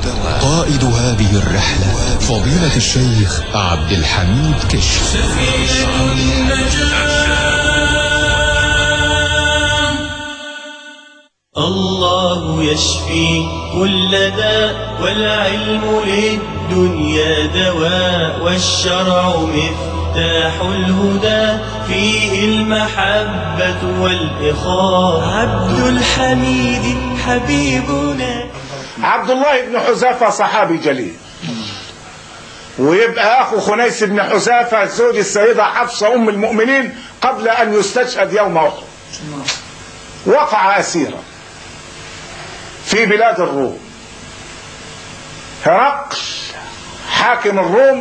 قائد هذه الرحلة فضيلة الشيخ عبد الحميد كشف الله يشفي كل داء والعلم للدنيا دواء والشرع مفتاح الهدى فيه المحبة والإخاء عبد الحميد حبيبنا عبد الله بن حذافة صحابي جليل ويبقى أخو خنيس بن حذافة زوج السيدة حفصة أم المؤمنين قبل أن يستشهد يوم أحد وقع أسيرا في بلاد الروم هرقل حاكم الروم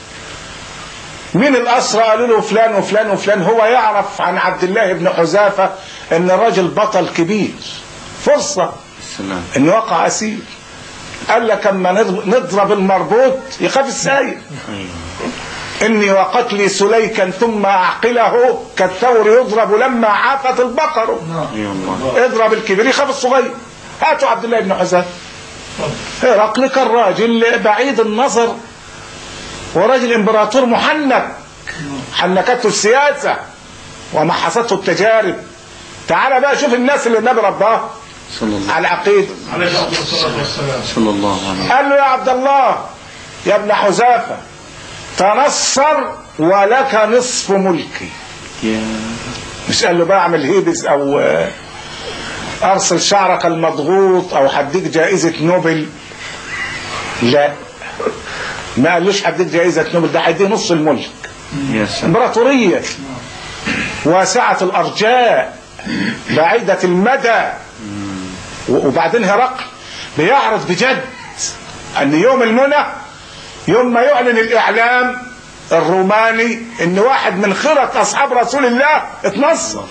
من الأسرى قالوا له فلان وفلان وفلان هو يعرف عن عبد الله بن حذافة ان الراجل بطل كبير فرصة السلام ان وقع اسير قال لك اما نضرب- نضرب المربوط يخاف السايق اني وقتلي سليكا ثم اعقله كالثور يضرب لما عافت البقر يا الله اضرب الكبير يخاف الصغير هاتوا عبد الله بن حذافه هرقل كان راجل بعيد النظر وراجل امبراطور محنك حنكته السياسه ومحصته التجارب تعال بقى شوف الناس اللي النبي رباه صلى الله على العقيده صلى الله عليه قال له يا عبد الله يا ابن حذافه تنصر ولك نصف ملكي يا مش قال له بقى اعمل هيبس او آه، ارسل شعرك المضغوط او هديك جائزة نوبل لا ما قالوش هديك جائزة نوبل ده هيديه نص الملك يا سلام امبراطورية واسعة الارجاء بعيدة المدى و- وبعدين هرقل بيعرض بجد ان يوم المنى يوم ما يعلن الاعلام الروماني ان واحد من خرق اصحاب رسول الله اتنصر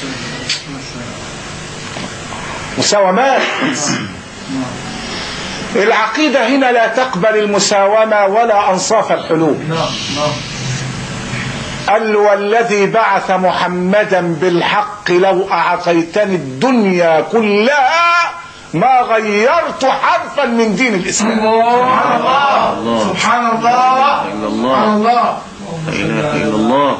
مساومات العقيدة هنا لا تقبل المساومة ولا أنصاف الحلول قال له والذي بعث محمدا بالحق لو أعطيتني الدنيا كلها ما غيرت حرفا من دين الإسلام سبحان الله إلا الله لا إله إلا الله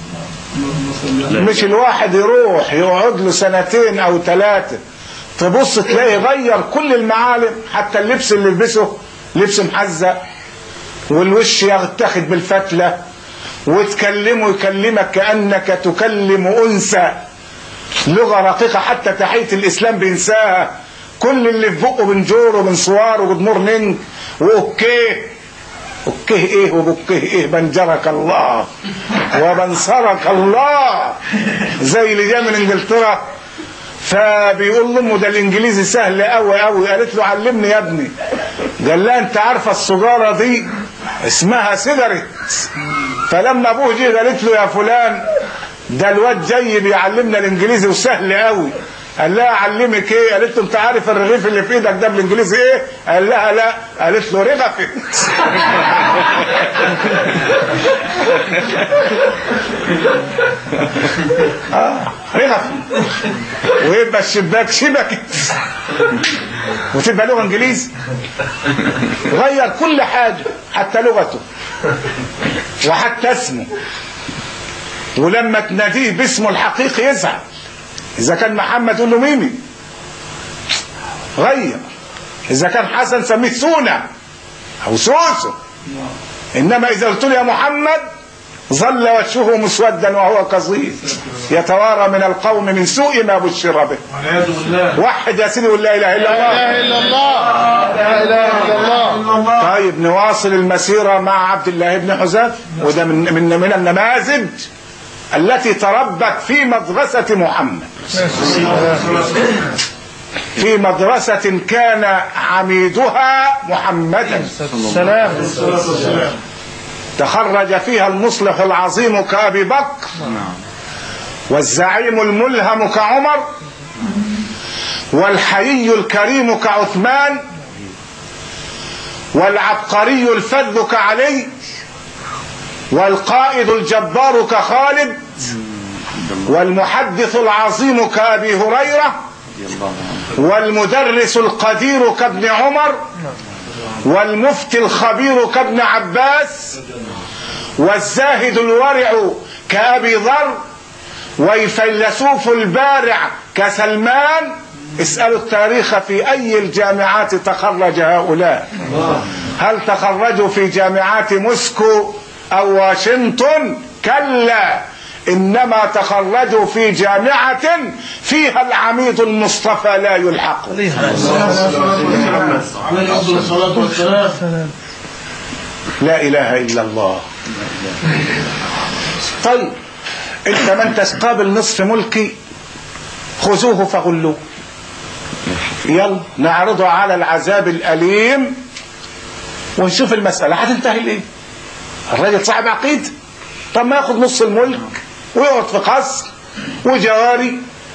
مش الواحد يروح يقعد له سنتين او ثلاثة تبص تلاقي غير كل المعالم حتى اللبس اللي لبسه لبس محزق والوش يتاخد بالفتلة وتكلمه يكلمك كأنك تكلم أنثى لغة رقيقة حتى تحية الإسلام بينساها كل اللي في بقه بنجور وبنصوار وجود مورنينج وأوكيه اوكيه ايه وبكيه ايه بنجرك الله وبنصرك الله زي اللي جاي من انجلترا فبيقول لامه ده الانجليزي سهل قوي قوي قالت له علمني يا ابني قال لها انت عارفه السجاره دي اسمها سيجاريت فلما ابوه جه قالت له يا فلان ده الواد جاي بيعلمنا الانجليزي وسهل قوي قال لها اعلمك ايه قالت له انت عارف الرغيف اللي في ايدك ده بالانجليزي ايه قال لها لا قالت له رغفت اه رغف ويبقى الشباك شبكت وتبقى لغه انجليزي غير كل حاجه حتى لغته وحتى اسمه ولما تناديه باسمه الحقيقي يزعل اذا كان محمد قول له ميمي غير اذا كان حسن سميه سونا او سوسو انما اذا قلت له يا محمد ظل وجهه مسودا وهو كظيم يتوارى من القوم من سوء ما بشر به والعياذ بالله وحد يا سيدي ولا اله الا الله الا الله لا اله الا الله طيب نواصل المسيرة مع عبد الله بن حذافة وده من من من النماذج التي تربت في مدرسة محمد في مدرسة كان عميدها محمدا سلام تخرج فيها المصلح العظيم كأبي بكر والزعيم الملهم كعمر والحيي الكريم كعثمان والعبقري الفذ كعلي والقائد الجبار كخالد والمحدث العظيم كأبي هريرة رضي الله عنه والمدرس القدير كابن عمر والمفتي الخبير كابن عباس والزاهد الورع كأبي ذر والفيلسوف البارع كسلمان اسألوا التاريخ في أي الجامعات تخرج هؤلاء هل تخرجوا في جامعات موسكو أو واشنطن كلا إنما تخرجوا في جامعة فيها العميد المصطفى لا يلحق عليه أفضل الصلاة والسلام لا إله إلا الله طيب انت من تستقابل نصف ملكي خذوه فغلوه يلا نعرضه على العذاب الأليم ونشوف المسألة هتنتهي ليه الراجل صاحب عقيد طب ما ياخد نص الملك ويقعد في قصر وجواري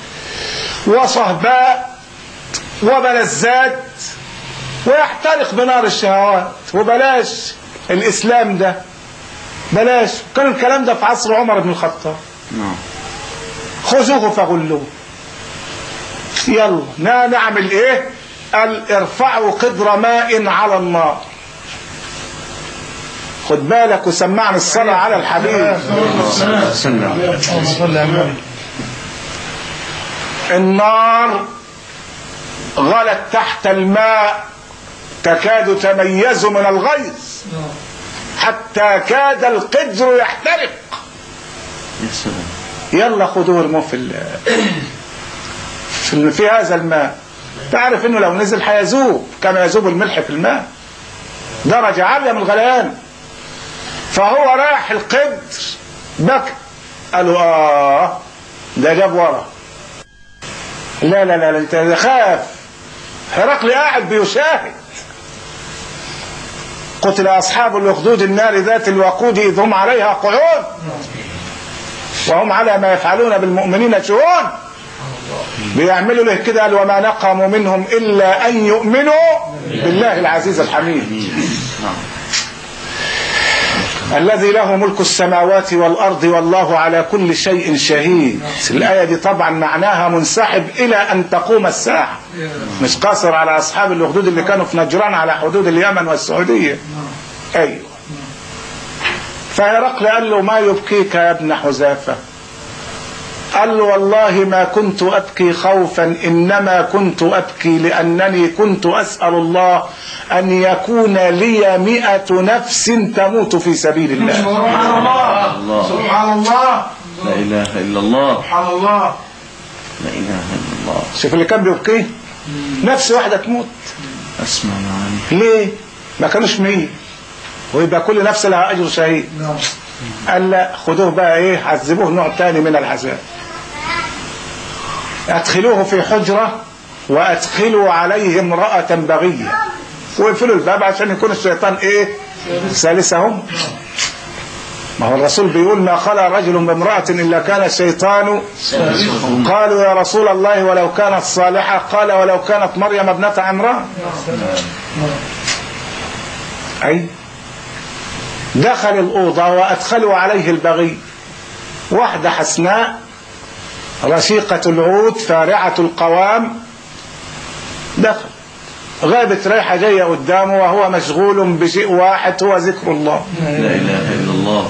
وصهباء وبلزات ويحترق بنار الشهوات وبلاش الإسلام ده بلاش كان الكلام ده في عصر عمر بن الخطاب نعم خذوه فغلوه يلا نا نعمل ايه قال ارفعوا قدر ماء على النار خد بالك وسمعني الصلاة على الحبيب سلم النار غلت تحت الماء تكاد تميز من الغيظ حتى كاد القدر يحترق يا سلام يلا خدوه ارموه في ال- في, ال- في هذا الماء تعرف انه لو نزل هيذوب كما يذوب الملح في الماء درجة عالية من الغليان فهو راح القدر بكى قالوا اه ده جاب ورا لا لا لا لا، انت ده خاف هرقل قاعد بيشاهد قتل اصحاب الاخدود النار ذات الوقود اذ هم عليها قعود وهم على ما يفعلون بالمؤمنين شهود بيعملوا له كده قال وما نقموا منهم الا ان يؤمنوا بالله العزيز الحميد الذي له ملك السماوات والارض والله على كل شيء شهيد الايه دي طبعا معناها منسحب الى ان تقوم الساعه مش قاصر على اصحاب الاخدود اللي كانوا في نجران على حدود اليمن والسعوديه ايوه فهرقل قال له ما يبكيك يا ابن حذافه قال له والله ما كنت أبكي خوفا إنما كنت أبكي لأنني كنت أسأل الله أن يكون لي مئة نفس تموت في سبيل الله سبحان الله سبحان الله لا إله إلا الله سبحان الله لا إله إلا الله شوف اللي كان بيبكيه نفس واحدة تموت أسمع معاني ليه ما كانوش مية ويبقى كل نفس لها أجر شهيد قال لا خدوه بقى ايه عذبوه نوع تاني من العذاب ادخلوه في حجرة وادخلوا عليه امرأة بغية واقفلوا الباب عشان يكون الشيطان ايه ثالثهم ما هو الرسول بيقول ما خلى رجل بامرأة إلا كان الشيطان قالوا يا رسول الله ولو كانت صالحة قال ولو كانت مريم ابنة عمران أي دخل الأوضة وأدخلوا عليه البغي واحدة حسناء رشيقة العود فارعة القوام دخل غابت رايحة جاية قدامه وهو مشغول بشيء واحد هو ذكر الله لا إله إلا الله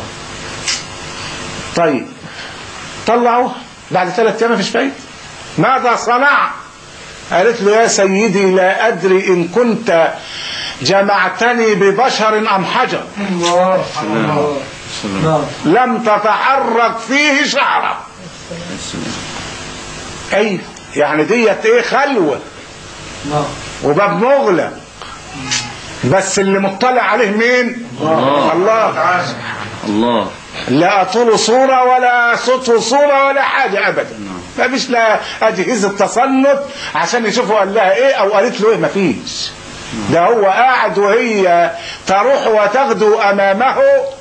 طيب طلعوه بعد ثلاث ايام مفيش فايده ماذا صنع قالت له يا سيدي لا ادري ان كنت جمعتني ببشر ام حجر الله الله سلام لم تتحرك فيه شعره يا سلام اي يعني ديت ايه خلوه وباب مغلق بس اللي مطلع عليه مين الله. الله الله لا طول صورة ولا صوت صورة ولا حاجة أبدا ما فيش لا أجهزة تصنت عشان يشوفوا قال لها إيه أو قالت له إيه ما فيش ده هو قاعد وهي تروح وتغدو أمامه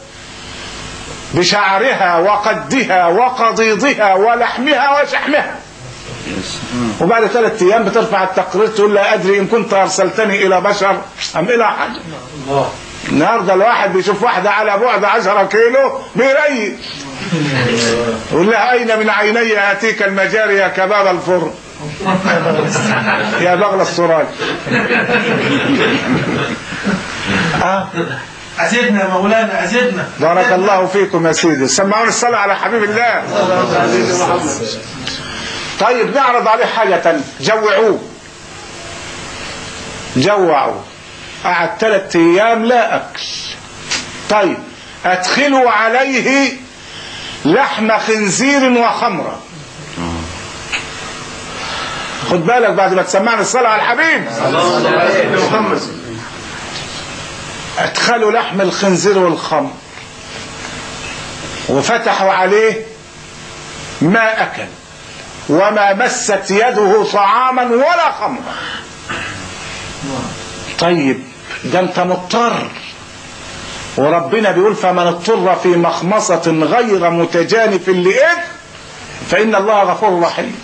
بشعرها وقدها وقضيضها ولحمها وشحمها يا سلام وبعد ثلاث أيام بترفع التقرير تقول لا أدري إن كنت أرسلتني إلى بشر أم إلى حاجة النهارده الواحد بيشوف واحدة على بعد 10 كيلو بيريق يقول لها أين من عيني يأتيك المجاري يا كباب الفرن يا بغل السراج آه. أزدنا يا مولانا أزدنا بارك الله فيكم يا سيدي سمعون الصلاة على حبيب الله طيب نعرض عليه حاجة تانية جوعوه جوعوا قعد ثلاثة أيام لا أكل طيب أدخلوا عليه لحم خنزير وخمرة خد بالك بعد ما تسمعنا الصلاة على الحبيب محمد أدخلوا لحم الخنزير والخمر وفتحوا عليه ما أكل وما مست يده طعاما ولا خمرا طيب ده انت مضطر وربنا بيقول فمن اضطر في مخمصة غير متجانف لإثم فإن الله غفور رحيم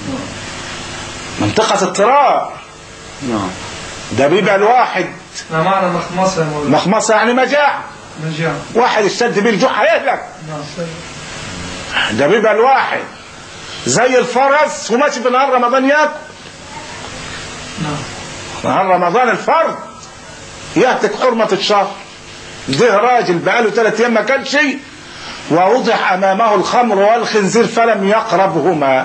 منطقة اضطرار نعم ده بيبقى الواحد ما معنى مخمصة يا مولانا مخمصة يعني مجاعة مجاعة واحد اشتد بيه الجوع هيهلك نعم سيد. ده بيبقى الواحد زي الفرس وماشي في نهار رمضان ياكل نعم نهار رمضان الفرد يهتك حرمة الشهر ده راجل بقاله ثلاث ايام ما كانش ووضع امامه الخمر والخنزير فلم يقربهما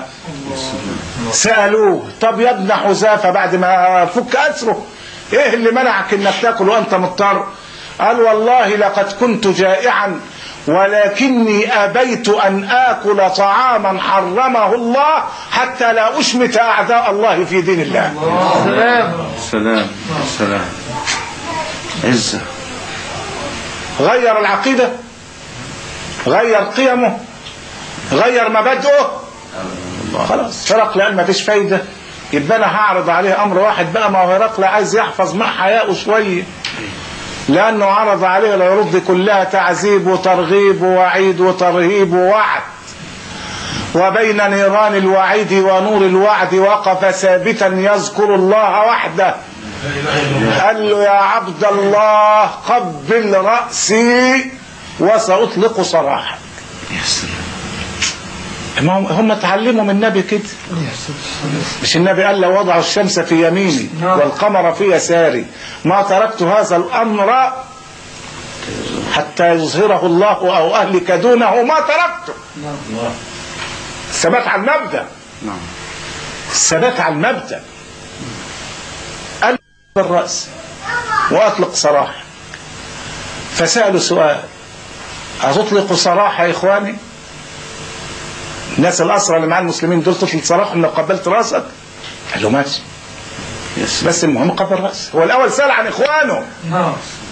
سالوه طب يا ابن حذافه بعد ما فك اسره ايه اللي منعك انك تاكل وانت مضطر قال والله لقد كنت جائعا ولكني ابيت ان اكل طعاما حرمه الله حتى لا اشمت اعداء الله في دين الله السلام السلام عزة غير العقيدة غير قيمه غير مبادئه خلاص هرقل قال ما فيش فايدة يبقى انا هعرض عليه امر واحد بقى ما هو هرقل عايز يحفظ مع حياءه شوية لانه عرض عليه العروض دي كلها تعذيب وترغيب ووعيد وترهيب ووعد وبين نيران الوعيد ونور الوعد وقف ثابتا يذكر الله وحده قال له يا عبد الله قبل رأسي وسأطلق سراحك يا سلام ما هم- هم اتعلموا من النبي كده مش النبي قال لو وضعوا الشمس في يميني والقمر في يساري ما تركت هذا الأمر حتى يظهره الله أو أهلك دونه ما تركته الثبات على المبدأ نعم الثبات على المبدأ قال بالرأس وأطلق سراح فسألوا سؤال أتطلق سراح يا إخواني الناس الأسرى اللي مع المسلمين دول تطلق سراح إنه قبلت راسك قال له ماشي يا سلام بس المهم قبل راسه هو الأول سأل عن إخوانه نعم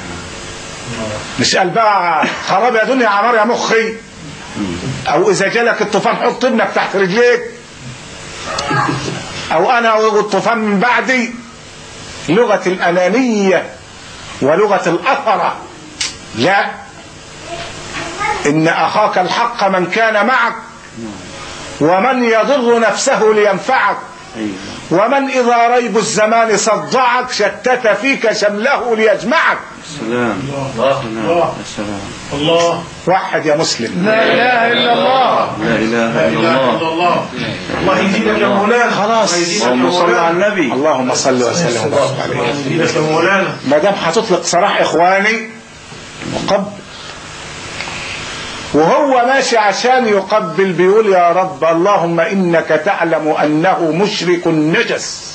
مش قال بقى خراب يا دنيا عمار يا مخي او اذا جالك الطوفان حط ابنك تحت رجليك او انا والطوفان من بعدي لغة الانانية ولغة الاثرة لا ان اخاك الحق من كان معك ومن يضر نفسه لينفعك أيوة ومن اذا ريب الزمان صدعك شتت فيك شمله ليجمعك سلام سلام يا سلام الله وحد يا مسلم لا إله إلا الله لا إله إلا الله الله يزيدك يا مولانا خلاص. الله يزيدك يا اللهم صل على مولانا النبي اللهم صل وسلم وبارك عليه الله يزيدك يا مولانا ما دام هتطلق سراح اخواني وقبل وهو ماشي عشان يقبل بيقول يا رب اللهم انك تعلم انه مشرك نجس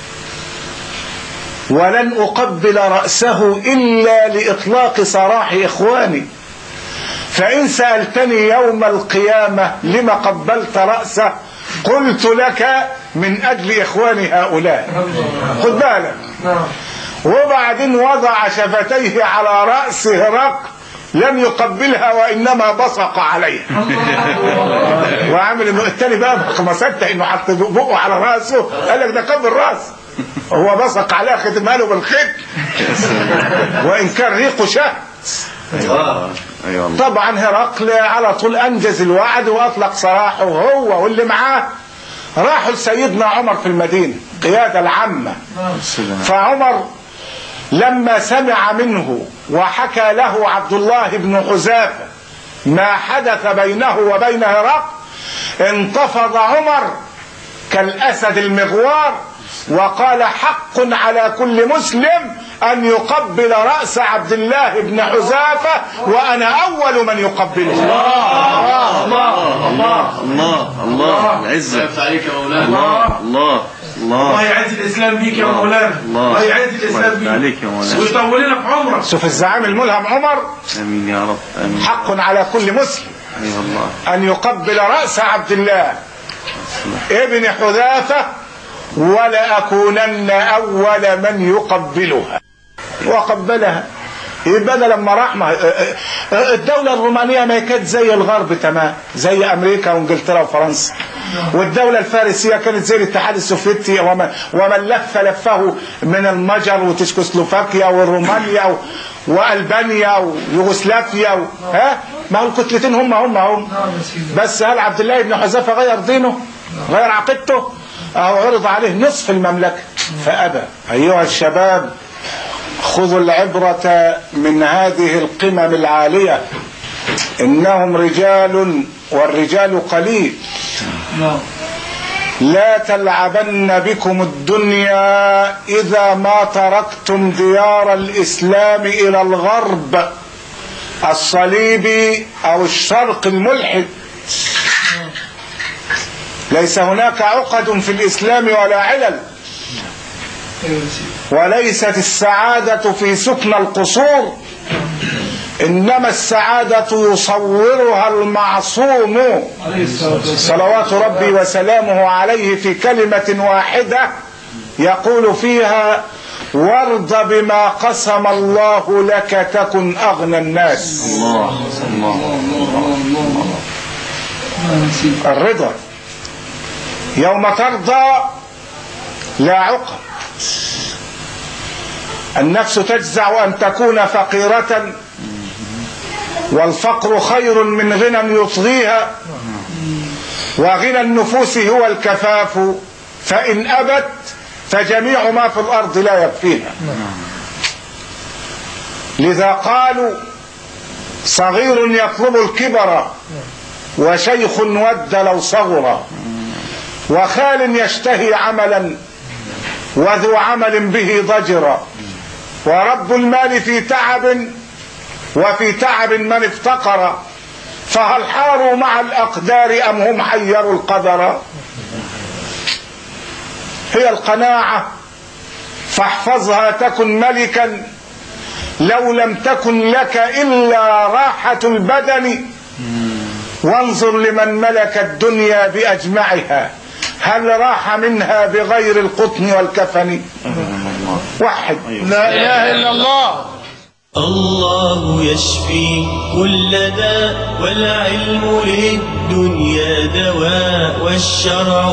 ولن اقبل راسه الا لاطلاق سراح اخواني فان سالتني يوم القيامه لم قبلت راسه قلت لك من اجل اخواني هؤلاء خد بالك نعم وبعدين وضع شفتيه على رأس هرقل لم يقبلها وإنما بصق عليها وعامل انه التاني بقى ما صدق انه حط بقه على راسه قال لك ده قبل راس هو بصق عليها ختمها له بالختم وان كان ريقه شهد أيوة والله طبعا هرقل على طول انجز الوعد واطلق سراحه هو واللي معاه راحوا لسيدنا عمر في المدينه قياده العامه السلام فعمر لما سمع منه وحكى له عبد الله بن حذافه ما حدث بينه وبين هرقل انتفض عمر كالاسد المغوار وقال حق على كل مسلم أن يقبل رأس عبد الله بن حذافة وأنا أول من يقبله الله الله الله العزة الله عليك يا مولانا الله الله الله الله يعز الاسلام بيك يا مولانا الله. الله يعز الاسلام الله عليك يا مولانا. بيك ويطول لنا في عمرك شوف الزعيم الملهم عمر امين يا رب امين حق على كل مسلم اي والله أن يقبل رأس عبد الله ابن حذافة ولأكونن أول من يقبلها وقبلها يبقى ده لما راح ما الدولة الرومانية ما كانت زي الغرب تمام زي أمريكا وإنجلترا وفرنسا والدولة الفارسية كانت زي الاتحاد السوفيتي ومن, ومن لف لفه من المجر وتشكوسلوفاكيا ورومانيا و- وألبانيا ويوغوسلافيا و... ها ما هو الكتلتين هم هم هم بس هل عبد الله بن حذافة غير دينه غير عقيدته أو عرض عليه نصف المملكة فأبى أيها الشباب خذوا العبرة من هذه القمم العالية إنهم رجال والرجال قليل لا تلعبن بكم الدنيا إذا ما تركتم ديار الإسلام إلى الغرب الصليبي أو الشرق الملحد ليس هناك عقد في الإسلام ولا علل وليست السعادة في سكن القصور إنما السعادة يصورها المعصوم صلوات ربي وسلامه عليه في كلمة واحدة يقول فيها وارض بما قسم الله لك تكن أغنى الناس الله الله الرضا يوم ترضى لا عقب النفس تجزع أن تكون فقيرة والفقر خير من غنى يطغيها وغنى النفوس هو الكفاف فإن أبت فجميع ما في الأرض لا يكفيها لذا قالوا صغير يطلب الكبر وشيخ ود لو صغر وخال يشتهي عملا وذو عمل به ضجر ورب المال في تعب وفي تعب من افتقر فهل حاروا مع الأقدار أم هم حيروا القدر هي القناعة فاحفظها تكن ملكا لو لم تكن لك إلا راحة البدن وانظر لمن ملك الدنيا بأجمعها هل راح منها بغير القطن والكفن وحد لا اله الا الله الله يشفي كل داء والعلم للدنيا دواء والشرع